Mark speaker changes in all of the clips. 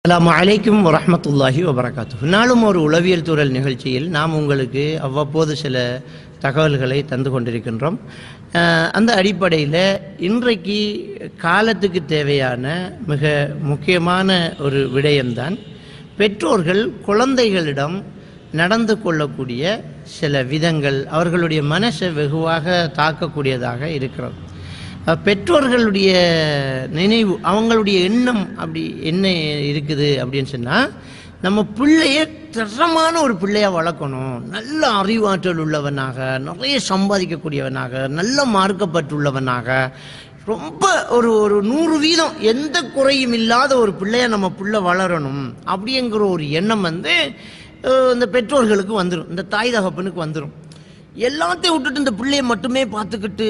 Speaker 1: அலாம் அலைக்கும் வரஹமத்துல்லாஹி வபரகாத்து நாளும் ஒரு உளவியல் தூரல் நிகழ்ச்சியில் நாம் உங்களுக்கு அவ்வப்போது சில தகவல்களை தந்து கொண்டிருக்கின்றோம் அஹ், அந்த அடிப்படையில் இன்றைக்கு காலத்துக்கு தேவையான மிக முக்கியமான ஒரு விடயம்தான் பெற்றோர்கள் குழந்தைகளிடம் நடந்து கொள்ளக்கூடிய சில விதங்கள் அவர்களுடைய மனசை வெகுவாக தாக்கக்கூடியதாக இருக்கிறது அஹ் பெற்றோர்களுடைய நினைவு அவங்களுடைய எண்ணம் அப்படி என்ன இருக்குது அப்படின்னு சொன்னால் நம்ம பிள்ளைய தரமான ஒரு பிள்ளையா வளர்க்கணும் நல்ல அறிவாற்றல் உள்ளவனாக நிறைய சம்பாதிக்கக்கூடியவனாக நல்ல மார்க்கப்பட்டுள்ளவனாக ரொம்ப ஒரு ஒரு நூறு வீதம் எந்த குறையும் இல்லாத ஒரு பிள்ளைய நம்ம பிள்ளை வளரணும் அப்படிங்கிற ஒரு எண்ணம் வந்து அஹ், இந்த பெற்றோர்களுக்கு வந்துடும் இந்த தாய் தகப்பனுக்கு வந்துடும் எல்லாத்தையும் விட்டுட்டு இந்த பிள்ளைய மட்டுமே பார்த்துக்கிட்டு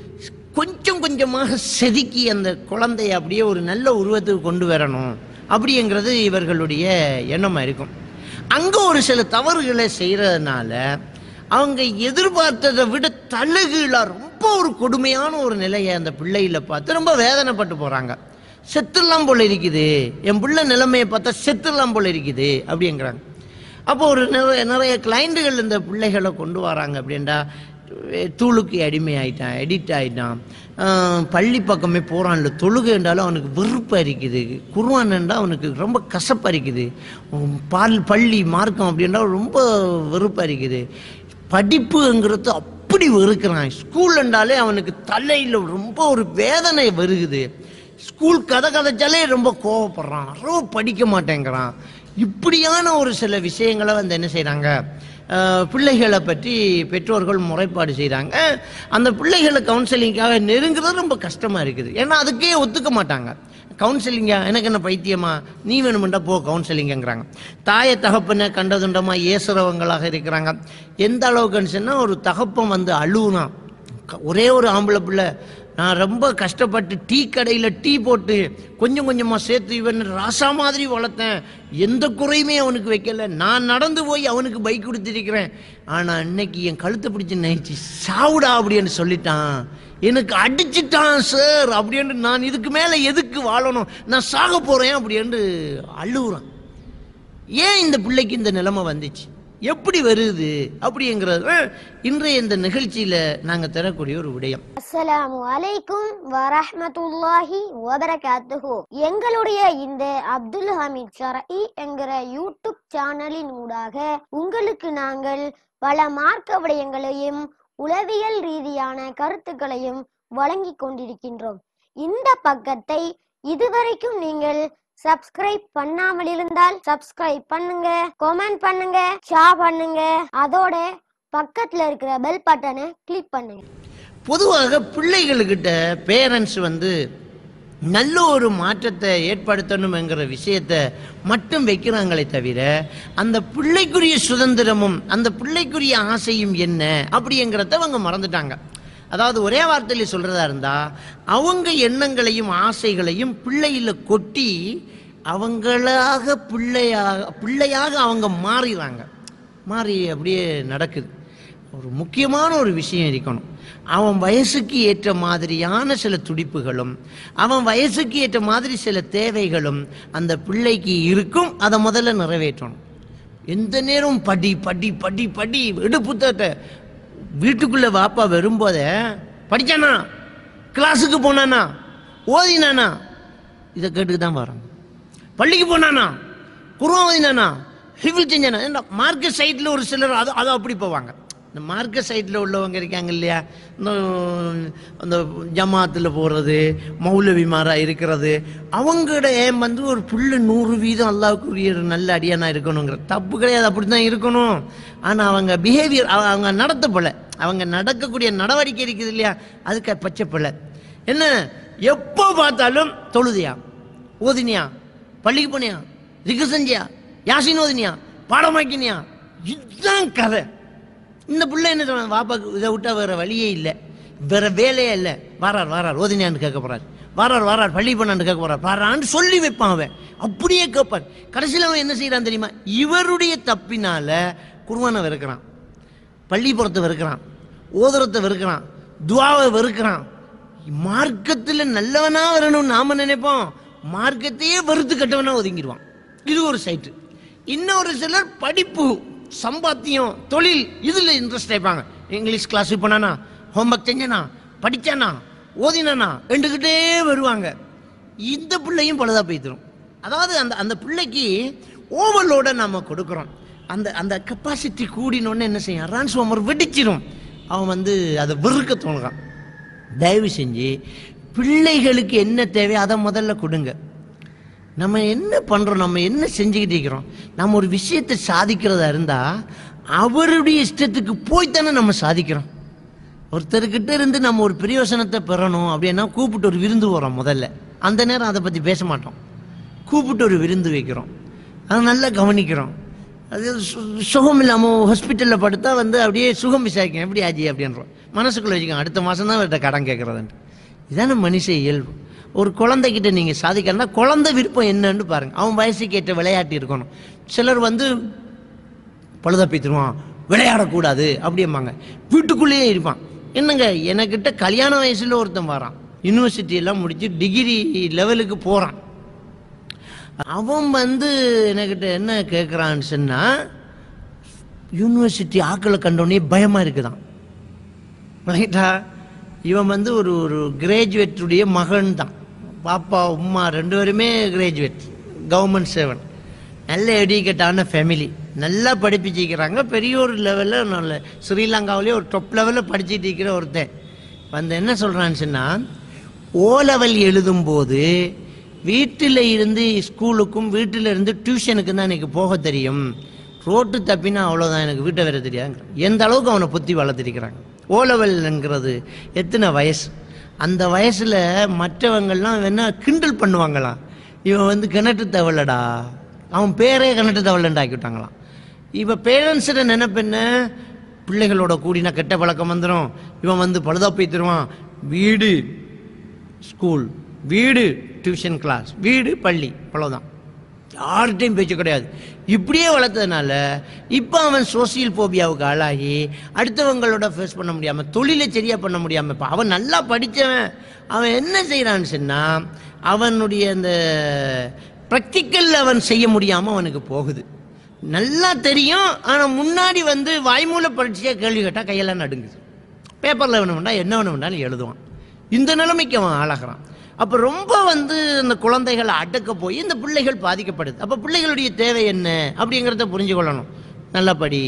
Speaker 1: கொஞ்சம் கொஞ்சமாக செதுக்கி அந்த குழந்தைய அப்படியே ஒரு நல்ல உருவத்துக்கு கொண்டு வரணும் அப்படிங்கிறது இவர்களுடைய எண்ணமாக இருக்கும் அங்கே ஒரு சில தவறுகளை செய்கிறதுனால அவங்க எதிர்பார்த்ததை விட தழுகீழாக ரொம்ப ஒரு கொடுமையான ஒரு நிலையை அந்த பிள்ளையில பார்த்து ரொம்ப வேதனைப்பட்டு போகிறாங்க செத்துலாம் போல இருக்குது என் பிள்ளை நிலைமையை பார்த்தா செத்துலாம் போல இருக்குது அப்படிங்கிறாங்க அப்போ ஒரு நிறைய நிறைய கிளைண்டுகள் இந்த பிள்ளைகளை கொண்டு வராங்க அப்படின்டா அஹ் தூளுக்கு அடிமை ஆயிட்டான் எடிட் ஆயிட்டான் ஆஹ் பள்ளி பக்கமே போகிறான்ல தொழுகை என்றாலும் அவனுக்கு வெறுப்பாக இருக்குது குருவானண்டா அவனுக்கு ரொம்ப கசப்பாக இருக்குது உம் பால் பள்ளி மார்க்கம் அப்படின்றா ரொம்ப வெறுப்பாக இருக்குது படிப்புங்கிறது அப்படி வெறுக்கிறான் ஸ்கூல்ன்றாலே அவனுக்கு தலையில் ரொம்ப ஒரு வேதனை வருகுது ஸ்கூல் கதை கதைச்சாலே ரொம்ப கோவப்படுறான் ரொம்ப படிக்க மாட்டேங்கிறான் இப்படியான ஒரு சில விஷயங்களை வந்து என்ன செய்கிறாங்க பிள்ளைகளை பற்றி பெற்றோர்கள் முறைப்பாடு செய்கிறாங்க அந்த பிள்ளைகளை கவுன்சிலிங்காக நெருங்குறது ரொம்ப கஷ்டமாக இருக்குது ஏன்னா அதுக்கே ஒத்துக்க மாட்டாங்க கவுன்சிலிங்கா எனக்கு என்ன பைத்தியமா நீ வேணுமெண்டா போ கவுன்சிலிங்கிறாங்க தாயை தகப்பனை கண்டதுண்டமா ஏசுறவங்களாக இருக்கிறாங்க எந்த அளவுக்குன்னு சொன்னால் ஒரு தகப்பன் வந்து அழுவுனா க- ஒரே ஒரு ஆம்பளை பிள்ளை நான் ரொம்ப கஷ்டப்பட்டு டீ கடையில் டீ போட்டு கொஞ்சம் கொஞ்சமாக சேர்த்து இவன் ராசா மாதிரி வளர்த்தேன் எந்த குறையுமே அவனுக்கு வைக்கல நான் நடந்து போய் அவனுக்கு பைக் கொடுத்துருக்கிறேன் ஆனால் இன்னைக்கு என் கழுத்தை பிடிச்சி நைச்சு சாவுடா அப்படின்னு சொல்லிட்டான் எனக்கு அடிச்சிட்டான் சார் அப்படின்னு நான் இதுக்கு மேலே எதுக்கு வாழணும் நான் சாக போகிறேன் அப்படின்னு அழுகுறான் ஏன் இந்த பிள்ளைக்கு இந்த நிலைமை வந்துச்சு எப்படி வருது அப்படிங்கிறது தான் இன்றைய இந்த நிகழ்ச்சியில் நாங்கள் தரக்கூடிய ஒரு விடயம்
Speaker 2: அஸ்ஸலாமு அலைக்கும் வரஹ்மத்துல்லாஹி வபரகாத்துஹு எங்களுடைய இந்த அப்துல் ஹமீத் ஷரஇ என்கிற யூடியூப் சேனலின் ஊடாக உங்களுக்கு நாங்கள் பல மார்க்க விடயங்களையும் உளவியல் ரீதியான கருத்துக்களையும் வழங்கிக் கொண்டிருக்கின்றோம் இந்த பக்கத்தை இதுவரைக்கும் நீங்கள் சப்ஸ்கிரைப் பண்ணாமல் இருந்தால் சப்ஸ்கிரைப் பண்ணுங்க கமெண்ட் பண்ணுங்க ஷேர் பண்ணுங்க அதோட பக்கத்துல இருக்கிற பெல் பட்டனை கிளிக் பண்ணுங்க
Speaker 1: பொதுவாக பிள்ளைகளுக்கிட்ட பேரண்ட்ஸ் வந்து நல்ல ஒரு மாற்றத்தை ஏற்படுத்தணுங்கிற விஷயத்தை மட்டும் வைக்கிறாங்களே தவிர அந்த பிள்ளைக்குரிய சுதந்திரமும் அந்த பிள்ளைக்குரிய ஆசையும் என்ன அப்படிங்கிறத அவங்க மறந்துட்டாங்க அதாவது ஒரே வார்த்தையில் சொல்றதா இருந்தா அவங்க எண்ணங்களையும் ஆசைகளையும் பிள்ளையில கொட்டி அவங்களாக பிள்ளையாக பிள்ளையாக அவங்க மாறிடுறாங்க மாறி அப்படியே நடக்குது ஒரு முக்கியமான ஒரு விஷயம் இருக்கணும் அவன் வயசுக்கு ஏற்ற மாதிரியான சில துடிப்புகளும் அவன் வயசுக்கு ஏற்ற மாதிரி சில தேவைகளும் அந்த பிள்ளைக்கு இருக்கும் அதை முதல்ல நிறைவேற்றணும் எந்த நேரம் படி படி படி படி எடு புத்தகத்தை வீட்டுக்குள்ள வாப்பா வரும்போதே படிச்சானா கிளாஸுக்கு போனானா ஓதினானா இதை கேட்டுக்கு தான் வராங்க பள்ளிக்கு போனானா குருவம் ஓதினானா ஹிஃபில் செஞ்சானா ஏன்டா மார்க்கெட் சைட்டில் ஒரு சிலர் அது அதை அப்படி போவாங்க இந்த மார்க்கெட் சைட்டில் உள்ளவங்க இருக்காங்க இல்லையா இந்த அந்த ஜமாத்தில் போகிறது மௌலவிமாரா இருக்கிறது அவங்களோட ஏம் வந்து ஒரு புல்லு நூறு வீதம் அல்லாவுக்குரிய ஒரு நல்ல அடியானா இருக்கணுங்கிற தப்பு கிடையாது அப்படி தான் இருக்கணும் ஆனால் அவங்க பிஹேவியர் அவங்க நடத்த போல அவங்க நடக்கக்கூடிய நடவடிக்கை இருக்குது இல்லையா அதுக்கு பச்சை பிள்ளை என்ன எப்போ பார்த்தாலும் தொழுதியா ஓதினியா பள்ளிக்கு போனியா திக்கு செஞ்சியா யாசின் ஓதினியா பாடமாக்கினியா இதுதான் கதை இந்த பிள்ளை என்ன சொல்றாங்க வாப்பாக்கு இதை விட்டா வேற வழியே இல்லை வேற வேலையே இல்லை வாரார் வாரார் ஓதினியான்னு கேட்க போறார் வாரார் வாரார் பள்ளி பண்ணான்னு கேட்க போறார் வாரான்னு சொல்லி வைப்பான் அவன் அப்படியே கேட்பான் கடைசியில் அவன் என்ன செய்யறான் தெரியுமா இவருடைய தப்பினால குருவானை வெறுக்கிறான் பள்ளிப்புறத்தை வெறுக்கிறான் ஓதுறத்தை வெறுக்கிறான் துவாவை வெறுக்கிறான் மார்க்கத்தில் நல்லவனா வரணும்னு நாம நினைப்போம் மார்க்கத்தையே வெறுத்து கட்டவனா ஒதுங்கிடுவான் இது ஒரு சைட்டு இன்னொரு சிலர் படிப்பு சம்பாத்தியம் தொழில் இதில் இன்ட்ரெஸ்ட் ஆயிப்பாங்க இங்கிலீஷ் கிளாஸ் போனானா ஹோம்ஒர்க் செஞ்சனா படிச்சானா ஓதினானா ரெண்டுக்கிட்டே வருவாங்க இந்த பிள்ளையும் பழுதா போய்த்திரும் அதாவது அந்த அந்த பிள்ளைக்கு ஓவர்லோட நம்ம கொடுக்குறோம் அந்த அந்த கெப்பாசிட்டி கூடினோடனே என்ன செய்யும் ரான்ஸ்ஃபார்மர் வெடிச்சிடும் அவன் வந்து அதை வெறுக்க தோணுறான் தயவு செஞ்சு பிள்ளைகளுக்கு என்ன தேவையோ அதை முதல்ல கொடுங்க நம்ம என்ன பண்றோம் நம்ம என்ன செஞ்சுக்கிட்டு இருக்கிறோம் நம்ம ஒரு விஷயத்தை சாதிக்கிறதா இருந்தா அவருடைய இஷ்டத்துக்கு போய்த்தானே நம்ம சாதிக்கிறோம் ஒருத்தர்கிட்ட இருந்து நம்ம ஒரு பிரயோசனத்தை பெறணும் அப்படின்னா கூப்பிட்டு ஒரு விருந்து வரோம் முதல்ல அந்த நேரம் அதை பற்றி பேச மாட்டோம் கூப்பிட்டு ஒரு விருந்து வைக்கிறோம் அதை நல்லா கவனிக்கிறோம் அது சு- சுகம் இல்லாமல் ஹாஸ்பிட்டலில் படுத்தா வந்து அப்படியே சுகம் விசாரிக்கும் எப்படி ஆச்சு அப்படின்றோம் மனசுக்குள்ள வச்சுக்கோங்க அடுத்த மாதம் தான் அவர்கிட்ட கடன் கேட்குறதுன்ட்டு இதான மனுஷ இயல்பு ஒரு குழந்தைகிட்ட நீங்கள் சாதிக்கணும்னா குழந்தை விருப்பம் என்னன்னு பாருங்க அவன் வயசுக்கு ஏற்ற விளையாட்டு இருக்கணும் சிலர் வந்து பழுதப்பித்துருவான் விளையாடக்கூடாது அப்படிம்பாங்க வீட்டுக்குள்ளேயே இருப்பான் என்னங்க எனக்கிட்ட கல்யாண வயசுல ஒருத்தன் வரான் யூனிவர்சிட்டி எல்லாம் முடிச்சு டிகிரி லெவலுக்கு போறான் அவன் வந்து என்கிட்ட என்ன கேட்குறான்னு சொன்னா யூனிவர்சிட்டி ஆக்களை கண்டோடனே பயமா இருக்குதான் ரைட்டா இவன் வந்து ஒரு ஒரு கிராஜுவேட்டுடைய மகன் தான் பாப்பா உம்மா ரெண்டு பேருமே கிராஜுவேட் கவர்மெண்ட் சேவன் நல்ல எடிக்கேட்டான ஃபேமிலி நல்லா படிப்பிச்சிக்கிறாங்க பெரிய ஒரு லெவலில் நல்ல ஸ்ரீலங்காவிலே ஒரு டொப் லெவலில் படிச்சுட்டு இருக்கிற ஒருத்தன் வந்து என்ன சொல்கிறான்னு சொன்னால் ஓ லெவல் எழுதும்போது வீட்டில் இருந்து ஸ்கூலுக்கும் வீட்டில் இருந்து டியூஷனுக்கு தான் எனக்கு போக தெரியும் ரோட்டு தப்பினா அவ்வளோதான் எனக்கு வீட்டை வேற தெரியாது எந்த அளவுக்கு அவனை புத்தி வளர்த்திருக்கிறாங்க ஓ லெவல்ங்கிறது எத்தனை வயசு அந்த வயசுல மற்றவங்கள்லாம் வேணா கிண்டல் பண்ணுவாங்களாம் இவன் வந்து கிணற்று தவளடா அவன் பேரே கிணற்று தவளன்னு ஆக்கி விட்டாங்களாம் இப்போ பேரண்ட்ஸிட நினைப்பென்ன பிள்ளைகளோட கூடினா கெட்ட பழக்கம் வந்துடும் இவன் வந்து பழுதா போய் தருவான் வீடு ஸ்கூல் வீடு டியூஷன் கிளாஸ் வீடு பள்ளி அவ்வளோதான் யார்கிட்டையும் பேச்சு கிடையாது இப்படியே வளர்த்ததுனால இப்போ அவன் சோசியல் போபியாவுக்கு ஆளாகி அடுத்தவங்களோட ஃபேஸ் பண்ண முடியாமல் தொழிலை சரியா பண்ண முடியாமல் இப்போ அவன் நல்லா படித்தவன் அவன் என்ன செய்கிறான்னு சொன்னா அவனுடைய அந்த ப்ராக்டிக்கல் அவன் செய்ய முடியாமல் அவனுக்கு போகுது நல்லா தெரியும் ஆனால் முன்னாடி வந்து வாய்மூல பரீட்சையாக கேள்வி கேட்டால் கையெல்லாம் நடுங்குது பேப்பரில் வேணும் வேண்டாம் என்ன வேணும் வேண்டாலும் எழுதுவான் இந்த நிலைமைக்கு அவன் ஆளாகிறான் அப்போ ரொம்ப வந்து இந்த குழந்தைகளை அடக்க போய் இந்த பிள்ளைகள் பாதிக்கப்படுது அப்போ பிள்ளைகளுடைய தேவை என்ன அப்படிங்கிறத புரிஞ்சு கொள்ளணும் நல்லா படி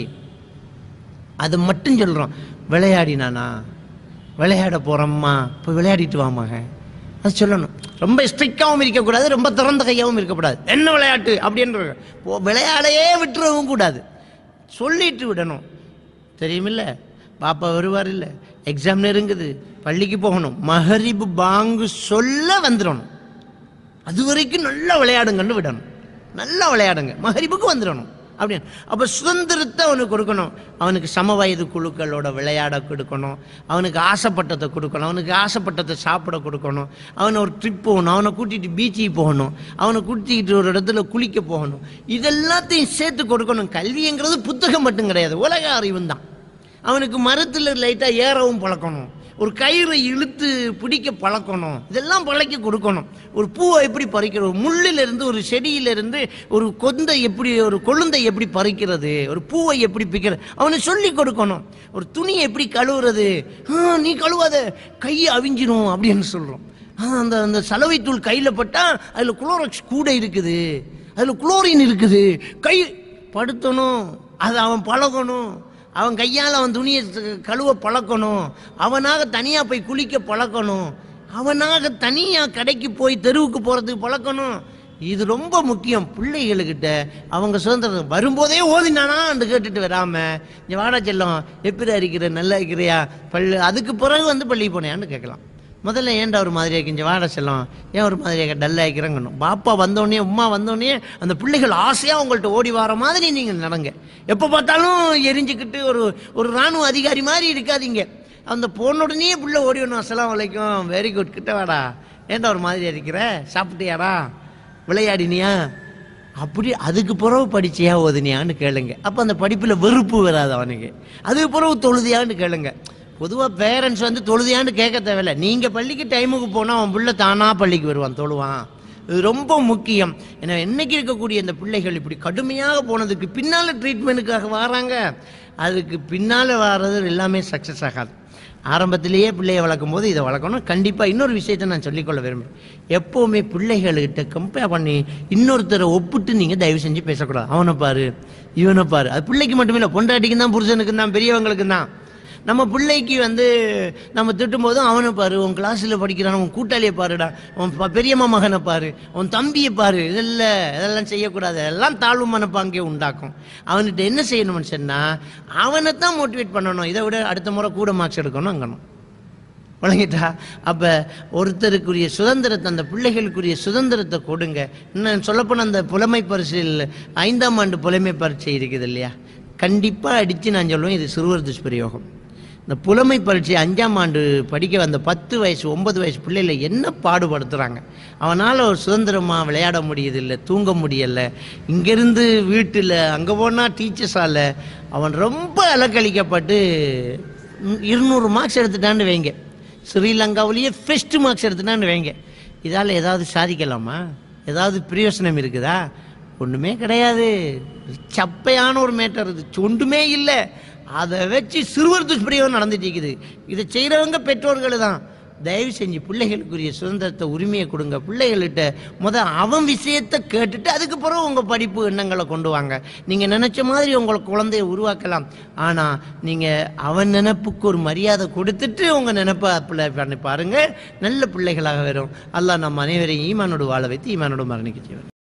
Speaker 1: அது மட்டும் சொல்கிறோம் விளையாடினானா விளையாட போகிறோம்மா இப்போ விளையாடிட்டு வா மகன் அது சொல்லணும் ரொம்ப ஸ்ட்ரிக்டாகவும் இருக்கக்கூடாது ரொம்ப திறந்த கையாகவும் இருக்கக்கூடாது என்ன விளையாட்டு அப்படின்ற போ- விளையாடையே விட்டுறவும் கூடாது சொல்லிட்டு விடணும் தெரியுமில்ல பாப்பா வருவார் இல்லை எக்ஸாம் நெருங்குது பள்ளிக்கு போகணும் மஹரிபு பாங்கு சொல்ல வந்துடணும் அது வரைக்கும் நல்லா விளையாடுங்கன்னு விடணும் நல்லா விளையாடுங்க மஹரிபுக்கு வந்துடணும் அப்படின்னு அப்போ சுதந்திரத்தை அவனுக்கு கொடுக்கணும் அவனுக்கு சம வயது குழுக்களோட விளையாட கொடுக்கணும் அவனுக்கு ஆசைப்பட்டதை கொடுக்கணும் அவனுக்கு ஆசைப்பட்டதை சாப்பிட கொடுக்கணும் அவனை ஒரு ட்ரிப் போகணும் அவனை கூட்டிகிட்டு பீச்சுக்கு போகணும் அவனை கூட்டிக்கிட்டு ஒரு இடத்துல குளிக்க போகணும் இதெல்லாத்தையும் சேர்த்து கொடுக்கணும் கல்விங்கிறது புத்தகம் மட்டும் கிடையாது உலக அறிவும் தான் அவனுக்கு மரத்தில் லைட்டாக ஏறவும் பழக்கணும் ஒரு கயிறை இழுத்து பிடிக்க பழக்கணும் இதெல்லாம் பழக்கி கொடுக்கணும் ஒரு பூவை எப்படி பறிக்கிறது ஒரு முள்ளில இருந்து ஒரு செடியில இருந்து ஒரு கொந்தை எப்படி ஒரு கொழுந்தை எப்படி பறிக்கிறது ஒரு பூவை எப்படி பிக்கிறது அவனுக்கு சொல்லி கொடுக்கணும் ஒரு துணியை எப்படி கழுவுறது "ஆ, நீ கழுவாத கையை அவிஞ்சிரும் அப்படின்னு சொல்றோம் "ஆ, அந்த அந்த சலவை தூள் கையில பட்டா அதுல குளோரக்ஸ் கூட இருக்குது அதுல குளோரின் இருக்குது கை படுத்தணும் அது அவன் பழகணும் அவன் கையால் அவன் துணியை த- கழுவ பழக்கணும் அவனாக தனியாக போய் குளிக்க பழக்கணும் அவனாக தனியாக கடைக்கு போய் தெருவுக்கு போகிறதுக்கு பழக்கணும் இது ரொம்ப முக்கியம் பிள்ளைகளுக்கிட்ட அவங்க சுதந்திரம் வரும்போதே ஓதினானான்னு கேட்டுட்டு வராம இங்கே வாடா செல்லம் எப்படி இருக்கிற நல்லா இருக்கிறியா பள்ளி அதுக்கு பிறகு வந்து பள்ளிக்கு போனேன்னு கேட்கலாம் முதல்ல ஏன்டா ஒரு மாதிரியா இருக்கு வாட செல்லம் ஏன் ஒரு மாதிரியா டல்லாக இருக்கிறங்கணும் பாப்பா வந்தோடனே உம்மா வந்தோடனே அந்த பிள்ளைகள் ஆசையாக உங்கள்கிட்ட ஓடி வர மாதிரி நீங்கள் நடங்க எப்போ பார்த்தாலும் எரிஞ்சுக்கிட்டு ஒரு ஒரு ராணுவ அதிகாரி மாதிரி இருக்காதீங்க அந்த போன உடனே பிள்ளை ஓடி வரணும் அஸ்ஸலாமு அலைக்கும் வெரி குட் கிட்ட வாடா ஏன்டா ஒரு மாதிரியா இருக்கிற சாப்பிட்டியாடா விளையாடினியா அப்படி அதுக்கு பிறகு படிச்சியா ஓதுனியான்னு கேளுங்க அப்போ அந்த படிப்பில் வெறுப்பு வராது அவனுக்கு அதுக்கு பிறகு தொழுதியான்னு கேளுங்க பொதுவாக பேரண்ட்ஸ் வந்து தொழுதியான்னு கேட்க தேவையில்ல நீங்கள் பள்ளிக்கு டைமுக்கு போனால் அவன் புள்ள தானாக பள்ளிக்கு வருவான் தொழுவான் இது ரொம்ப முக்கியம் எனவே இன்னைக்கு இருக்கக்கூடிய இந்த பிள்ளைகள் இப்படி கடுமையாக போனதுக்கு பின்னால் ட்ரீட்மெண்ட்டுக்காக வராங்க அதுக்கு பின்னால் வர்றது எல்லாமே சக்ஸஸ் ஆகாது ஆரம்பத்திலேயே பிள்ளையை வளர்க்கும் போது இதை வளர்க்கணும் கண்டிப்பாக இன்னொரு விஷயத்தை நான் சொல்லிக்கொள்ள விரும்புகிறேன் எப்போவுமே பிள்ளைகள்கிட்ட கம்பேர் பண்ணி இன்னொருத்தரை ஒப்பிட்டு நீங்கள் தயவு செஞ்சு பேசக்கூடாது அவனை பாரு இவனை பாரு அது பிள்ளைக்கு மட்டுமே இல்லை பொண்டாட்டிக்கும் தான் புருஷனுக்கு தான் பெரியவங்களுக்கு தான் நம்ம பிள்ளைக்கு வந்து நம்ம திட்டும்போது அவனை பாரு உன் கிளாஸில் படிக்கிறான் உன் கூட்டாளியை பாருடா உன் ப- பெரியம்மா மகனை பாரு உன் தம்பியை பாரு இதெல்லாம் இதெல்லாம் செய்யக்கூடாது எல்லாம் தாழ்வு மனப்பாங்கே உண்டாக்கும் அவன்கிட்ட என்ன செய்யணும்னு சொன்னால் அவனை தான் மோட்டிவேட் பண்ணணும் இதை விட அடுத்த முறை கூட மார்க்ஸ் எடுக்கணும்ங்கணும் வழங்கிட்டா அப்போ ஒருத்தருக்குரிய சுதந்திரத்தை அந்த பிள்ளைகளுக்குரிய சுதந்திரத்தை கொடுங்க இன்னும் சொல்லப்போனால் அந்த புலமை பரிசில் ஐந்தாம் ஆண்டு புலமை பரீட்சை இருக்குது இல்லையா கண்டிப்பாக அடித்து நான் சொல்லுவேன் இது சிறுவர் துஷ்பிரயோகம் இந்த புலமை பரீட்சை அஞ்சாம் ஆண்டு படிக்க வந்த பத்து வயசு ஒன்பது வயசு பிள்ளைகளை என்ன பாடுபடுத்துகிறாங்க அவனால் ஒரு சுதந்திரமாக விளையாட முடியுதில்லை தூங்க முடியலை இங்கேருந்து வீட்டில் அங்கே போனால் டீச்சர்ஸால் அவன் ரொம்ப அலக்களிக்கப்பட்டு இருநூறு மார்க்ஸ் எடுத்துட்டான்னு வைங்க ஸ்ரீலங்காவிலேயே ஃபெஸ்ட் மார்க்ஸ் எடுத்துட்டான்னு வைங்க இதால் ஏதாவது சாதிக்கலாமா ஏதாவது பிரயோசனம் இருக்குதா ஒன்றுமே கிடையாது சப்பையான ஒரு மேட்டர் இது ஒன்றுமே இல்லை அதை வச்சு சிறுவர் துஷ்பிரயோகம் நடந்துட்டு இருக்குது இதை செய்கிறவங்க பெற்றோர்கள் தான் தயவு செஞ்சு பிள்ளைகளுக்குரிய சுதந்திரத்தை உரிமையை கொடுங்க பிள்ளைகள்கிட்ட முத அவன் விஷயத்தை கேட்டுட்டு அதுக்கு பிறகு உங்கள் படிப்பு எண்ணங்களை கொண்டு வாங்க நீங்கள் நினச்ச மாதிரி உங்களை குழந்தைய உருவாக்கலாம் ஆனால் நீங்கள் அவன் நினைப்புக்கு ஒரு மரியாதை கொடுத்துட்டு உங்கள் நினைப்பை அப்ளை பண்ணி பாருங்க நல்ல பிள்ளைகளாக வரும் அல்லாஹ் நம்ம அனைவரையும் ஈமானோடு வாழ வைத்து ஈமானோடு மரணிக்க செய்வார்